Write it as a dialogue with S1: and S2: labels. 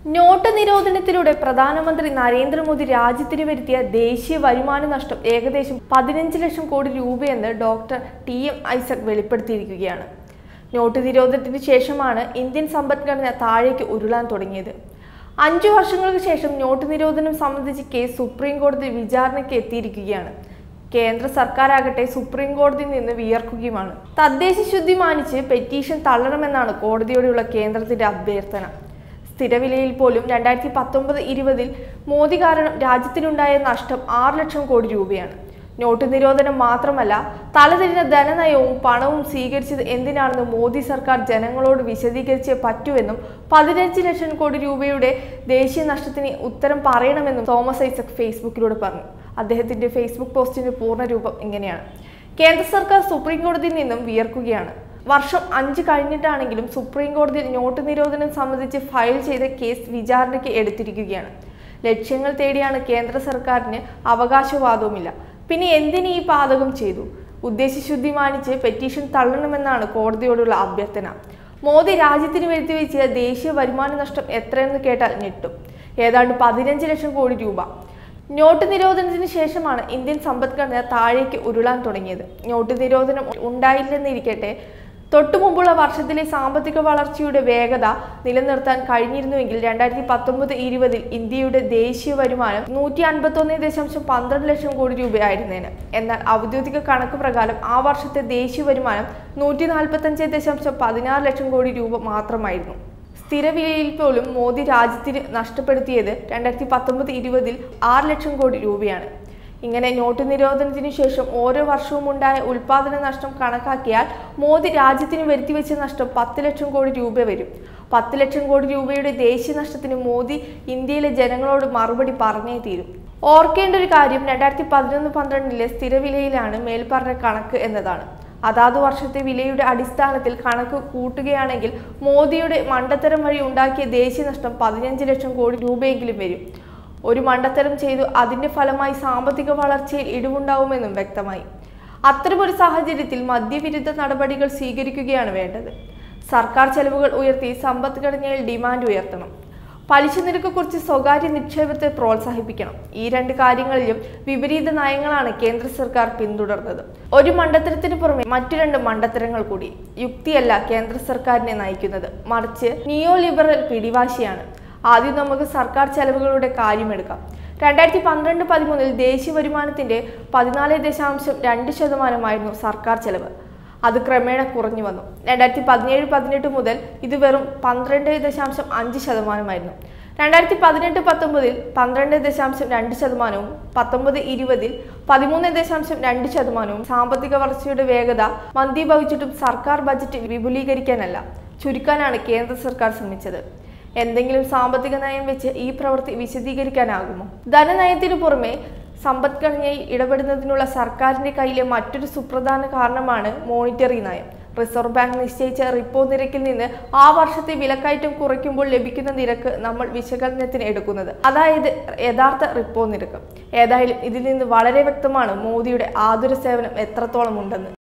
S1: not നിരോധനത്തിലൂടെ പ്രധാനമന്ത്രി നരേന്ദ്രമോദി രാജ്യത്തിന് വരുത്തിയ ദേശീയ വരുമാന നഷ്ടം ഏകദേശം പതിനഞ്ച് ലക്ഷം കോടി രൂപയെന്ന് ഡോക്ടർ ടി എം ഐസക് വെളിപ്പെടുത്തിയിരിക്കുകയാണ് നോട്ട് നിരോധനത്തിന് ശേഷമാണ് ഇന്ത്യൻ സമ്പദ്ഘടന താഴേക്ക് ഉരുളാൻ തുടങ്ങിയത് അഞ്ചു വർഷങ്ങൾക്ക് ശേഷം നോട്ട് നിരോധനം സംബന്ധിച്ച് കേസ് സുപ്രീം കോടതി വിചാരണയ്ക്ക് എത്തിയിരിക്കുകയാണ് കേന്ദ്ര സർക്കാരാകട്ടെ സുപ്രീം കോടതിയിൽ നിന്ന് വിയർക്കുകയുമാണ് തദ്ദേശ ശുദ്ധി മാനിച്ച് പെറ്റീഷൻ തള്ളണമെന്നാണ് കോടതിയോടുള്ള കേന്ദ്രത്തിന്റെ അഭ്യർത്ഥന സ്ഥിരവിലയിൽ പോലും രണ്ടായിരത്തി പത്തൊമ്പത് ഇരുപതിൽ മോദി കാരണം രാജ്യത്തിനുണ്ടായ നഷ്ടം ആറ് ലക്ഷം കോടി രൂപയാണ് നോട്ട് നിരോധനം മാത്രമല്ല തലതിരിഞ്ഞ ധനനയവും പണവും സ്വീകരിച്ചത് എന്തിനാണെന്ന് മോദി സർക്കാർ ജനങ്ങളോട് വിശദീകരിച്ചേ പറ്റൂവെന്നും പതിനഞ്ച് ലക്ഷം കോടി രൂപയുടെ ദേശീയ നഷ്ടത്തിന് ഉത്തരം പറയണമെന്നും തോമസ് ഐസക് ഫേസ്ബുക്കിലൂടെ പറഞ്ഞു അദ്ദേഹത്തിന്റെ ഫേസ്ബുക്ക് പോസ്റ്റിന്റെ പൂർണ്ണരൂപം ഇങ്ങനെയാണ് കേന്ദ്ര സർക്കാർ സുപ്രീം കോടതിയിൽ നിന്നും വിയർക്കുകയാണ് വർഷം അഞ്ച് കഴിഞ്ഞിട്ടാണെങ്കിലും സുപ്രീം കോടതിയിൽ നോട്ട് നിരോധനം സംബന്ധിച്ച് ഫയൽ ചെയ്ത കേസ് വിചാരണയ്ക്ക് എടുത്തിരിക്കുകയാണ് ലക്ഷ്യങ്ങൾ തേടിയാണ് കേന്ദ്ര സർക്കാരിന് അവകാശവാദവുമില്ല പിന്നെ എന്തിന് ഈ പാതകം ചെയ്തു ഉദ്ദേശശുദ്ധി മാനിച്ച് പെറ്റീഷൻ തള്ളണമെന്നാണ് കോടതിയോടുള്ള അഭ്യർത്ഥന മോദി രാജ്യത്തിന് വരുത്തി വെച്ച ദേശീയ വരുമാന നഷ്ടം എത്രയെന്ന് കേട്ടാൽ ഞെട്ടും ഏതാണ്ട് പതിനഞ്ച് ലക്ഷം കോടി രൂപ നോട്ട് നിരോധനത്തിന് ശേഷമാണ് ഇന്ത്യൻ സമ്പദ്ഘടന താഴേക്ക് ഉരുളാൻ തുടങ്ങിയത് നോട്ട് നിരോധനം ഉണ്ടായില്ലെന്നിരിക്കട്ടെ തൊട്ടു മുമ്പുള്ള വർഷത്തിലെ സാമ്പത്തിക വളർച്ചയുടെ വേഗത നിലനിർത്താൻ കഴിഞ്ഞിരുന്നുവെങ്കിൽ രണ്ടായിരത്തി പത്തൊമ്പത് ഇരുപതിൽ ഇന്ത്യയുടെ ദേശീയ വരുമാനം നൂറ്റി അൻപത്തൊന്ന് ദശാംശം പന്ത്രണ്ട് ലക്ഷം കോടി രൂപയായിരുന്നേന് എന്നാൽ ഔദ്യോഗിക കണക്ക് പ്രകാരം ആ വർഷത്തെ ദേശീയ വരുമാനം നൂറ്റി നാൽപ്പത്തഞ്ച് ദശാംശം പതിനാറ് ലക്ഷം കോടി രൂപ മാത്രമായിരുന്നു സ്ഥിരവിലയിൽ പോലും മോദി രാജ്യത്തിന് നഷ്ടപ്പെടുത്തിയത് രണ്ടായിരത്തി പത്തൊമ്പത് ഇരുപതിൽ ആറ് ലക്ഷം കോടി രൂപയാണ് ഇങ്ങനെ നോട്ട് നിരോധനത്തിനു ശേഷം ഓരോ വർഷവും ഉണ്ടായ ഉൽപാദന നഷ്ടം കണക്കാക്കിയാൽ മോദി രാജ്യത്തിന് വരുത്തിവെച്ച നഷ്ടം പത്ത് ലക്ഷം കോടി രൂപ വരും പത്ത് ലക്ഷം കോടി രൂപയുടെ ദേശീയ നഷ്ടത്തിന് മോദി ഇന്ത്യയിലെ ജനങ്ങളോട് മറുപടി പറഞ്ഞേ തീരും ഓർക്കേണ്ട ഒരു കാര്യം രണ്ടായിരത്തി പതിനൊന്ന് പന്ത്രണ്ടിലെ സ്ഥിരവിലയിലാണ് മേൽപ്പറഞ്ഞ കണക്ക് എന്നതാണ് അതാത് വർഷത്തെ വിലയുടെ അടിസ്ഥാനത്തിൽ കണക്ക് കൂട്ടുകയാണെങ്കിൽ മോദിയുടെ മണ്ടത്തരം വഴി ഉണ്ടാക്കിയ ദേശീയ നഷ്ടം പതിനഞ്ച് ലക്ഷം കോടി രൂപയെങ്കിലും വരും ഒരു മണ്ടത്തരം ചെയ്തു അതിന്റെ ഫലമായി സാമ്പത്തിക വളർച്ചയിൽ ഇടിവുണ്ടാവുമെന്നും വ്യക്തമായി അത്തരമൊരു സാഹചര്യത്തിൽ മദ്യവിരുദ്ധ നടപടികൾ സ്വീകരിക്കുകയാണ് വേണ്ടത് സർക്കാർ ചെലവുകൾ ഉയർത്തി സമ്പദ്ഘടനയിൽ ഡിമാൻഡ് ഉയർത്തണം പലിശ നിരക്ക് കുറിച്ച് സ്വകാര്യ നിക്ഷേപത്തെ പ്രോത്സാഹിപ്പിക്കണം ഈ രണ്ട് കാര്യങ്ങളിലും വിപരീത നയങ്ങളാണ് കേന്ദ്ര സർക്കാർ പിന്തുടർന്നത് ഒരു മണ്ടത്തരത്തിന് പുറമെ മറ്റു രണ്ട് മണ്ടത്തരങ്ങൾ കൂടി യുക്തിയല്ല കേന്ദ്ര സർക്കാരിനെ നയിക്കുന്നത് മറിച്ച് നിയോ ലിബറൽ പിടിവാശിയാണ് ആദ്യം നമുക്ക് സർക്കാർ ചെലവുകളുടെ കാര്യമെടുക്കാം രണ്ടായിരത്തി പന്ത്രണ്ട് പതിമൂന്നിൽ ദേശീയ വരുമാനത്തിന്റെ പതിനാല് ദശാംശം രണ്ട് ശതമാനമായിരുന്നു സർക്കാർ ചെലവ് അത് ക്രമേണ കുറഞ്ഞു വന്നു രണ്ടായിരത്തി പതിനേഴ് പതിനെട്ട് മുതൽ ഇത് വെറും പന്ത്രണ്ട് ദശാംശം അഞ്ച് ശതമാനമായിരുന്നു രണ്ടായിരത്തി പതിനെട്ട് പത്തൊമ്പതിൽ പന്ത്രണ്ട് ദശാംശം രണ്ട് ശതമാനവും പത്തൊമ്പത് ഇരുപതിൽ പതിമൂന്ന് ദശാംശം രണ്ട് ശതമാനവും സാമ്പത്തിക വളർച്ചയുടെ വേഗത മന്ദീഭവിച്ചിട്ടും സർക്കാർ ബജറ്റ് വിപുലീകരിക്കാനല്ല ചുരുക്കാനാണ് കേന്ദ്ര സർക്കാർ ശ്രമിച്ചത് എന്തെങ്കിലും സാമ്പത്തിക നയം വെച്ച് ഈ പ്രവൃത്തി വിശദീകരിക്കാനാകുമോ ധനനയത്തിനു പുറമെ സമ്പദ്ഘടനയിൽ ഇടപെടുന്നതിനുള്ള സർക്കാരിന്റെ കയ്യിലെ മറ്റൊരു സുപ്രധാന കാരണമാണ് മോണിറ്ററി നയം റിസർവ് ബാങ്ക് നിശ്ചയിച്ച റിപ്പോ നിരക്കിൽ നിന്ന് ആ വർഷത്തെ വിലക്കയറ്റം കുറയ്ക്കുമ്പോൾ ലഭിക്കുന്ന നിരക്ക് നമ്മൾ വിശകലനത്തിന് എടുക്കുന്നത് അതായത് യഥാർത്ഥ റിപ്പോ നിരക്ക് ഏതായാലും ഇതിൽ നിന്ന് വളരെ വ്യക്തമാണ് മോദിയുടെ ആതുര സേവനം എത്രത്തോളം ഉണ്ടെന്ന്